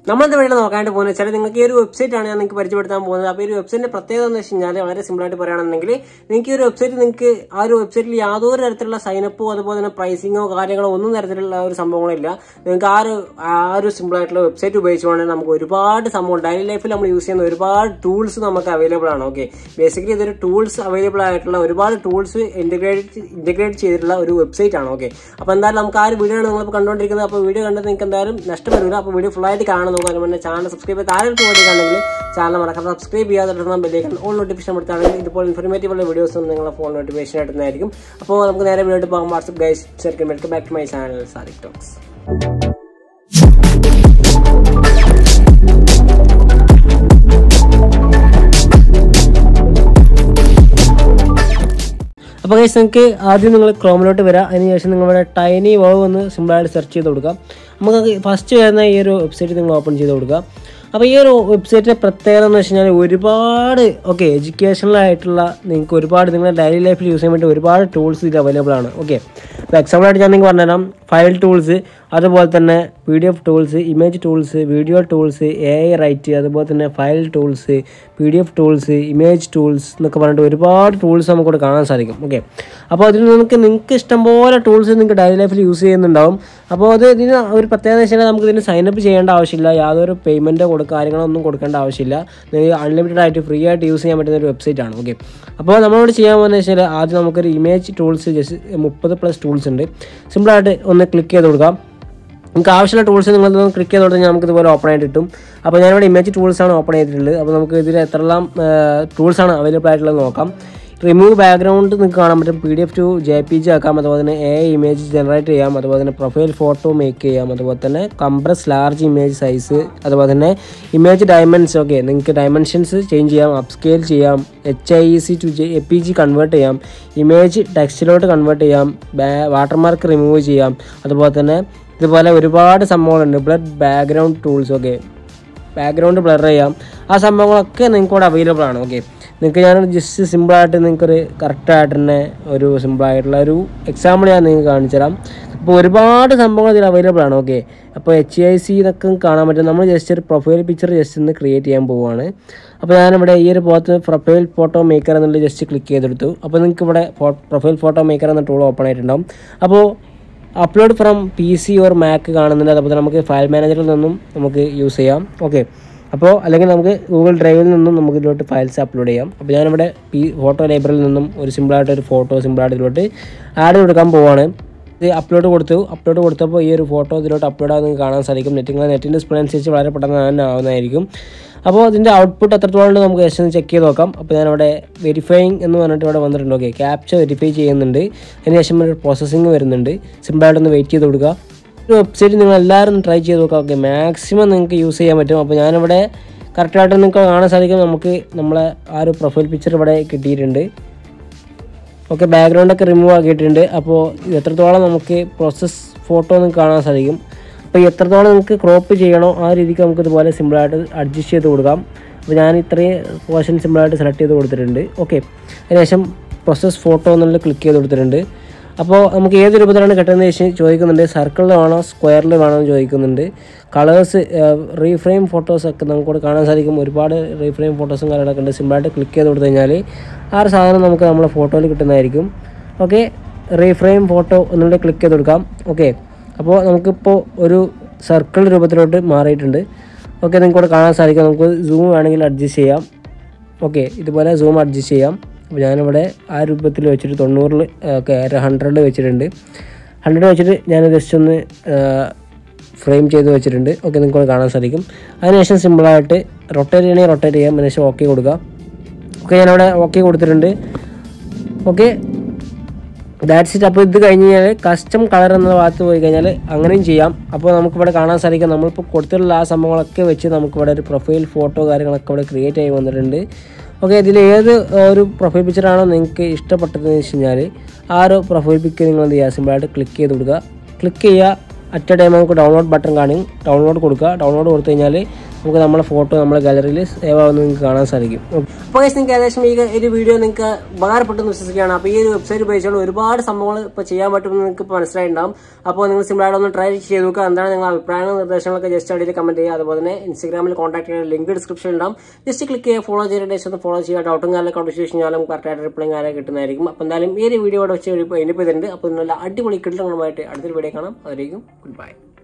നമ്മളത്തെ വീട്ടിൽ നോക്കാനായിട്ട് പോകുന്നത് വെച്ചാൽ നിങ്ങൾക്ക് ഈ ഒരു വെബ്സൈറ്റ് ആണ് ഞാൻ നിങ്ങൾക്ക് പരിചയപ്പെടുത്താൻ പോകുന്നത് അപ്പോൾ ഈ ഒരു വെബ്സൈറ്റിന്റെ പ്രത്യേകത എന്ന് വെച്ച് കഴിഞ്ഞാൽ വളരെ സിമ്പിൾ ആയിട്ട് പറയുകയാണെന്നുണ്ടെങ്കിൽ നിങ്ങൾക്ക് ഈ ഒരു വെബ്സൈറ്റ് നിങ്ങൾക്ക് ആ ഒരു വെബ്സൈറ്റിൽ യാതൊരു തരത്തിലുള്ള സൈനപ്പോ അതുപോലെ തന്നെ പ്രൈസിങ്ങോ കാര്യങ്ങളോ ഒന്നും തരത്തിലുള്ള ഒരു സംഭവങ്ങളില്ല നിങ്ങൾക്ക് ആ ഒരു ആ ഒരു സിമ്പിൾ ആയിട്ടുള്ള വെബ്സൈറ്റ് ഉപയോഗിച്ചുകൊണ്ട് നമുക്ക് ഒരുപാട് സംഭവം ഡെയിലി ലൈഫിൽ നമ്മൾ യൂസ് ചെയ്യുന്ന ഒരുപാട് ടൂൾസ് നമുക്ക് അവൈലബിൾ ആണ് ഓക്കെ ബേസിക്കലി ഇതൊരു ടൂൾസ് അവൈലബിൾ ആയിട്ടുള്ള ഒരുപാട് ടൂൾസ് ഇന്റഗ്രേറ്റ് ഇന്റഗ്രേറ്റ് ചെയ്തിട്ടുള്ള ഒരു വെബ്സൈറ്റ് ആണ് ഓക്കെ അപ്പോൾ എന്തായാലും നമുക്ക് ആ ഒരു വീഡിയോ ആണ് നിങ്ങളിപ്പോൾ കണ്ടുകൊണ്ടിരിക്കുന്നത് അപ്പോൾ വീഡിയോ കണ്ടത് നിങ്ങൾക്ക് എന്തായാലും നഷ്ടപ്പെടില്ല അപ്പോൾ വീഡിയോ ഫുൾ ആയിട്ട് കാണാൻ നോക്കുക അതുപോലെ ചാനൽ സബ്സ്ക്രൈബ് ചെയ്ത് താഴെ വേണ്ടിയാണെങ്കിൽ ചാനൽ മറക്കാതെ സബ്സ്ക്രൈബ് ചെയ്യാതെ ഇടുന്ന ബെല്ലേക്ക് ഓൾ നോട്ടിഫിക്കേഷൻ കൊടുത്താണെങ്കിൽ ഇതുപോലെ ഇൻഫോർമേറ്റീവ് ഉള്ള വീഡിയോസും നിങ്ങളുടെ ഫോൺ നോട്ടിഫിക്കേഷൻ ആയിട്ടുന്നതായിരിക്കും അപ്പോൾ നമുക്ക് നേരെ വീഡിയോ പോകാം വാട്സ്ആപ്പ് ഗൈസ് ശരിക്കും welcome back to my channel Sadiq talks അപ്പോൾ ഗൈസ് നിങ്ങൾക്ക് ആദ്യം നിങ്ങൾ ക്രോമിലോട്ട് വരാം അതിനുശേഷം നിങ്ങളുടെ ടൈനി വേവ് ഒന്ന് സിമ്പിളായിട്ട് സെർച്ച് ചെയ്ത് കൊടുക്കാം നമുക്ക് ഫസ്റ്റ് വരുന്ന ഈ ഒരു വെബ്സൈറ്റ് നിങ്ങൾ ഓപ്പൺ ചെയ്ത് കൊടുക്കുക അപ്പോൾ ഈ ഒരു വെബ്സൈറ്റിൻ്റെ പ്രത്യേകത എന്ന് വെച്ച് കഴിഞ്ഞാൽ ഒരുപാട് ഓക്കെ എഡ്യൂക്കേഷണൽ ആയിട്ടുള്ള നിങ്ങൾക്ക് ഒരുപാട് നിങ്ങളുടെ ഡെയിലി ലൈഫിൽ യൂസ് ചെയ്യാൻ വേണ്ടി ഒരുപാട് ടൂൾസ് ഇത് അവൈലബിൾ ആണ് ഓക്കെ അപ്പോൾ എക്സാമ്പിളായിട്ട് ഞാൻ നിങ്ങൾക്ക് പറഞ്ഞുതരാം ഫയൽ ടൂൾസ് അതുപോലെ തന്നെ P D F tools image tools video tools A I right അതുപോലെ തന്നെ file tools P D F tools image tools എന്നൊക്കെ പറഞ്ഞിട്ട് ഒരുപാട് ടൂൾസ് നമുക്കിവിടെ കാണാൻ സാധിക്കും ഓക്കെ അപ്പോൾ അതിൽ നിങ്ങൾക്ക് നിങ്ങൾക്ക് ഇഷ്ടംപോലെ ടൂൾസ് നിങ്ങൾക്ക് ഡെയിലി ലൈഫിൽ യൂസ് ചെയ്യുന്നുണ്ടാവും അപ്പോൾ അത് ഇതിന് ഒരു പ്രത്യേകത വെച്ചാൽ നമുക്ക് ഇതിന് സൈനപ്പ് ചെയ്യേണ്ട ആവശ്യമില്ല യാതൊരു പേയ്മെൻറ്റോ കൊടുക്കുക കാര്യങ്ങളൊന്നും കൊടുക്കേണ്ട ആവശ്യമില്ല നിങ്ങൾക്ക് അൺലിമിറ്റഡ് ആയിട്ട് ഫ്രീ ആയിട്ട് യൂസ് ചെയ്യാൻ പറ്റുന്ന ഒരു വെബ്സൈറ്റ് ആണ് ഓക്കെ അപ്പോൾ നമ്മളോട് ചെയ്യാൻ പോകുന്നത് വെച്ചാൽ ആദ്യം നമുക്കൊരു ഇമേജ് ടൂൾസ് ജസ്റ്റ് മുപ്പത് പ്ലസ് ടൂൾസ് ഉണ്ട് സിമ്പിളായിട്ട് ഒന്ന് ക്ലിക്ക് ചെയ്ത് കൊടുക്കാം നിങ്ങൾക്ക് ആവശ്യമുള്ള ടൂൾസ് നിങ്ങൾ ക്ലിക്ക് ചെയ്ത് കൊടുത്താൽ നമുക്ക് ഇതുപോലെ ഓപ്പൺ ആയിട്ട് കിട്ടും അപ്പോൾ ഞാനിവിടെ ഇമേജ് ടൂൾസ് ആണ് ഓപ്പൺ ചെയ്തിട്ടുള്ളത് അപ്പോൾ നമുക്ക് ഇതിൽ എത്രയെല്ലാം ടൂൾസ് ആണ് അവൈലബിൾ ആയിട്ടുള്ളത് നോക്കാം റിമൂവ് ബാക്ക്ഗ്രൗണ്ട് നിങ്ങൾക്ക് കാണാൻ പറ്റും P D F to J P G ആക്കാം അതുപോലെ തന്നെ എ ഇമേജ് ജനറേറ്റ് ചെയ്യാം അതുപോലെ തന്നെ പ്രൊഫൈൽ ഫോട്ടോ മേക്ക് ചെയ്യാം അതുപോലെ തന്നെ കംപ്രസ് ലാർജ് ഇമേജ് സൈസ് അതുപോലെ തന്നെ ഇമേജ് ഡയമെൻസ് ഓക്കെ നിങ്ങൾക്ക് ഡയമെൻഷൻസ് ചേഞ്ച് ചെയ്യാം അപ്സ്കെയിൽ ചെയ്യാം H I C to J A P G convert ചെയ്യാം ഇമേജ് ടെക്സ്റ്റിലോട്ട് കൺവേർട്ട് ചെയ്യാം വാട്ടർമാർക്ക് റിമൂവ് ചെയ്യാം അതുപോലെ തന്നെ ഇതുപോലെ ഒരുപാട് സംഭവങ്ങളുണ്ട് blur background tools okay background blur ചെയ്യാം ആ സംഭവങ്ങളൊക്കെ നിങ്ങൾക്ക് ഇവിടെ അവൈലബിൾ ആണ് ഓക്കെ നിങ്ങൾക്ക് ഞാൻ ജസ്റ്റ് സിമ്പിളായിട്ട് നിങ്ങൾക്കൊരു കറക്റ്റായിട്ട് തന്നെ ഒരു സിമ്പിളായിട്ടുള്ള ഒരു എക്സാമ്പിൾ ഞാൻ നിങ്ങൾക്ക് കാണിച്ചു തരാം അപ്പോൾ ഒരുപാട് സംഭവങ്ങൾ ഇതിൽ അവൈലബിൾ ആണ് ഓക്കെ അപ്പോൾ എച്ച് ഐ സി ഇതൊക്കെ കാണാൻ പറ്റും നമ്മൾ ജസ്റ്റ് ഒരു പ്രൊഫൈൽ പിക്ചർ ജസ്റ്റ് ഒന്ന് ക്രിയേറ്റ് ചെയ്യാൻ പോവുകയാണ് അപ്പോൾ ഞാനിവിടെ ഈ ഒരു പോകത്ത് പ്രൊഫൈൽ ഫോട്ടോ മേക്കർ എന്നുള്ളത് ജസ്റ്റ് ക്ലിക്ക് ചെയ്തെടുത്തു അപ്പോൾ നിങ്ങൾക്ക് ഇവിടെ പ്രൊഫൈൽ ഫോട്ടോ മേക്കർ എന്ന ടൂൾ ഓപ്പൺ ആയിട്ടുണ്ടാവും അപ്പോൾ upload from P C or Mac കാണുന്നുണ്ട് അതുപോലെ നമുക്ക് ഫയൽ മാനേജറിൽ നിന്നും നമുക്ക് യൂസ് ചെയ്യാം ഓക്കെ അപ്പോൾ അല്ലെങ്കിൽ നമുക്ക് ഗൂഗിൾ ഡ്രൈവിൽ നിന്നും നമുക്ക് ഇതിലോട്ട് ഫയൽസ് അപ്ലോഡ് ചെയ്യാം അപ്പോൾ ഞാനിവിടെ പി ഫോട്ടോ ലൈബ്രറിയിൽ നിന്നും ഒരു സിമ്പിളായിട്ട് ഒരു ഫോട്ടോ സിമ്പിളായിട്ട് ഇതിലോട്ട് ആഡ് കൊടുക്കാൻ പോവാണ് ഇത് അപ്ലോഡ് കൊടുത്തു അപ്ലോഡ് കൊടുത്തപ്പോൾ ഈ ഒരു ഫോട്ടോ ഇതിലോട്ട് അപ്ലോഡ് ആകുന്നത് കാണാൻ സാധിക്കും നെറ്റിങ്ങൾ നെറ്റിൻ്റെ സ്പീഡ് അനുസരിച്ച് വളരെ പെട്ടെന്ന് തന്നെ ആവുന്നതായിരിക്കും അപ്പോൾ ഇതിൻ്റെ ഔട്ട്പുട്ട് എത്രത്തോളം ഉണ്ട് നമുക്ക് ജസ്റ്റ് ഒന്ന് ചെക്ക് ചെയ്ത് നോക്കാം അപ്പോൾ ഞാനിവിടെ വെരിഫൈങ് എന്ന് പറഞ്ഞിട്ട് ഇവിടെ വന്നിട്ടുണ്ട് ഓക്കെ ക്യാപ്ചർ വെരിഫൈ ചെയ്യുന്നുണ്ട് അതിനുശേഷം ഒരു പ്രോസസ്സിങ് വരുന്നുണ്ട് സിമ്പിളായിട്ടൊന്ന് വെയിറ്റ് ചെയ്ത് കൊടുക്കുക ഒരു വെബ്സൈറ്റ് നിങ്ങൾ എല്ലാവരും ട്രൈ ചെയ്ത് നോക്കുക ഓക്കെ മാക്സിമം നിങ്ങൾക്ക് യൂസ് ചെയ്യാൻ പറ്റും അപ്പോൾ ഞാനിവിടെ കറക്റ്റായിട്ട് നിങ്ങൾക്ക് കാണാൻ സാധിക്കും നമുക്ക് നമ്മളെ ആ ഒരു പ്രൊഫൈൽ പിക്ചർ ഇവിടെ കിട്ടിയിട്ടുണ്ട് ഓക്കെ ബാക്ക്ഗ്രൗണ്ടൊക്കെ റിമൂവ് ആക്കിയിട്ടുണ്ട് അപ്പോൾ ഇത് എത്രത്തോളം നമുക്ക് പ്രോസസ് ഫോട്ടോ നിങ്ങൾക്ക് കാണാൻ സാധിക്കും അപ്പോൾ എത്രത്തോളം നിങ്ങൾക്ക് ക്രോപ്പ് ചെയ്യണോ ആ രീതിക്ക് നമുക്ക് ഇതുപോലെ സിമ്പിളായിട്ട് അഡ്ജസ്റ്റ് ചെയ്ത് കൊടുക്കാം അപ്പോൾ ഞാൻ ഇത്രയും പോർഷൻ സിമ്പിളായിട്ട് സെലക്ട് ചെയ്ത് കൊടുത്തിട്ടുണ്ട് ഓക്കെ അതിനുശേഷം പ്രോസസ് ഫോട്ടോ എന്നുള്ളത് ക്ലിക്ക് ചെയ്ത് കൊടുത്തിട്ടുണ്ട് അപ്പോൾ നമുക്ക് ഏത് രൂപത്തിലാണ് കിട്ടുന്നത് വെച്ച് ചോദിക്കുന്നുണ്ട് സർക്കിളിൽ വേണോ സ്ക്വയറിൽ വേണോ എന്ന് ചോദിക്കുന്നുണ്ട് കളേഴ്സ് റീഫ്രെയിം ഫോട്ടോസൊക്കെ നമുക്കിവിടെ കാണാൻ സാധിക്കും ഒരുപാട് റീഫ്രെയിം ഫോട്ടോസും കാര്യങ്ങളൊക്കെ ഉണ്ട് സിമ്പിളായിട്ട് ക്ലിക്ക് ചെയ്ത് കൊടുത്തു കഴിഞ്ഞാൽ ആ ഒരു സാധനം നമുക്ക് നമ്മുടെ ഫോട്ടോയിൽ കിട്ടുന്നതായിരിക്കും ഓക്കെ റീഫ്രെയിം ഫോട്ടോ എന്നുള്ളത് ക്ലിക്ക് ചെയ്ത് കൊടുക്കാം ഓക്കെ അപ്പോൾ നമുക്കിപ്പോൾ ഒരു സർക്കിൾ രൂപത്തിലോട്ട് മാറിയിട്ടുണ്ട് ഓക്കെ നിങ്ങൾക്ക് ഇവിടെ കാണാൻ സാധിക്കും നമുക്ക് സൂം വേണമെങ്കിൽ അഡ്ജസ്റ്റ് ചെയ്യാം ഓക്കെ ഇതുപോലെ സൂം അഡ്ജസ്റ്റ് ചെയ്യാം അപ്പോൾ ഞാനിവിടെ ആ രൂപത്തിൽ വെച്ചിട്ട് തൊണ്ണൂറിൽ ഒക്കെ ഒരു ഹൺഡ്രഡ് വെച്ചിട്ടുണ്ട് ഹൺഡ്രഡ് വെച്ചിട്ട് ഞാൻ ജസ്റ്റ് ഒന്ന് ഫ്രെയിം ചെയ്ത് വെച്ചിട്ടുണ്ട് ഓക്കെ നിങ്ങൾക്ക് കാണാൻ സാധിക്കും അതിനുശേഷം സിമ്പിളായിട്ട് റൊട്ടേറ്റ് ചെയ്യണമെങ്കിൽ റൊട്ടേറ്റ് ചെയ്യാം അതിനുശേഷം ഓക്കെ കൊടുക്കുക ഓക്കെ ഞാനവിടെ ഓക്കെ കൊടുത്തിട്ടുണ്ട് ഓക്കെ ദാറ്റ്സ് ഇറ്റ് അപ്പോൾ ഇത് കഴിഞ്ഞ് കഴിഞ്ഞാൽ കസ്റ്റം കളർ എന്ന ഭാഗത്ത് പോയി കഴിഞ്ഞാൽ അങ്ങനെയും ചെയ്യാം അപ്പോൾ നമുക്കിവിടെ കാണാൻ സാധിക്കും നമ്മളിപ്പോൾ കൊടുത്തിട്ടുള്ള ആ സംഭവങ്ങളൊക്കെ വെച്ച് നമുക്കിവിടെ ഒരു പ്രൊഫൈൽ ഫോട്ടോ കാര്യങ്ങളൊക്കെ ഇവിടെ ക്രിയേറ്റ് ആയി വന്നിട്ടുണ്ട് ഓക്കെ ഇതിൽ ഏത് ഒരു പ്രൊഫൈൽ പിക്ചറാണോ നിങ്ങൾക്ക് ഇഷ്ടപ്പെട്ടതെന്ന് വെച്ച് കഴിഞ്ഞാൽ ആ ഒരു പ്രൊഫൈൽ പിക്ക് നിങ്ങൾ എന്ത് ചെയ്യുക സിമ്പിളായിട്ട് ക്ലിക്ക് ചെയ്ത് കൊടുക്കുക ക്ലിക്ക് ചെയ്യുക അറ്റ് എ ടൈം നമുക്ക് ഡൗൺലോഡ് ബട്ടൺ കാണും ഡൗൺലോഡ് കൊടുക്കുക ഡൗൺലോഡ് കൊടുത്തു കഴിഞ്ഞാൽ നമുക്ക് നമ്മുടെ ഫോട്ടോ നമ്മുടെ ഗാലറിയിൽ സേവ് ആവുന്നത് നിങ്ങൾക്ക് കാണാൻ സാധിക്കും അപ്പോൾ guys, നിങ്ങൾക്ക് ഏകദേശം ഈ ഒരു വീഡിയോ നിങ്ങൾക്ക് ഉപകാരപ്പെട്ടെന്ന് വിശ്വസിക്കുകയാണ് അപ്പോൾ ഈ ഒരു വെബ്സൈറ്റ് ഉപയോഗിച്ചുകൊണ്ട് ഒരുപാട് സംഭവങ്ങൾ ഇപ്പോൾ ചെയ്യാൻ പറ്റുമെന്ന് നിങ്ങൾക്ക് ഇപ്പോൾ മനസ്സിലായിട്ടുണ്ടാവും അപ്പോൾ നിങ്ങൾ സിമ്പിളായിട്ട് ഒന്ന് ട്രൈ ചെയ്ത് നോക്കുക എന്താണ് നിങ്ങളുടെ അഭിപ്രായങ്ങളും നിർദ്ദേശങ്ങളൊക്കെ ജസ്റ്റ് അടിയിൽ കമന്റ് ചെയ്യുക അതുപോലെ തന്നെ ഇൻസ്റ്റാഗ്രാമിൽ കോൺടാക്ട് ചെയ്യുന്ന ലിങ്ക് ഡിസ്ക്രിപ്ഷനിൽ ഉണ്ടാവും ജസ്റ്റ് ക്ലിക്ക് ചെയ്യുക ഫോളോ ചെയ്തിട്ട് ശേഷം ഒന്ന് ഫോളോ ചെയ്യുക ഡൗട്ടും കാര്യങ്ങളൊക്കെ കണ്ടു ശേഷം ഞാനും കറക്റ്റായിട്ട് റിപ്ലൈ കാര്യം കിട്ടുന്നതായിരിക്കും അപ്പോൾ എന്തായാലും ഈ ഒരു വീഡിയോ ഇവിടെ വെച്ച് എനിക്ക് ചെയ്തിട്ടുണ്ട് അപ്പോൾ നല്ല അടിപൊളി കിട്ടുന്നതുമായിട്ട് അടുത്തൊരു വീഡിയോ കാണാം അതിലേക്കും ഗുഡ് ബൈ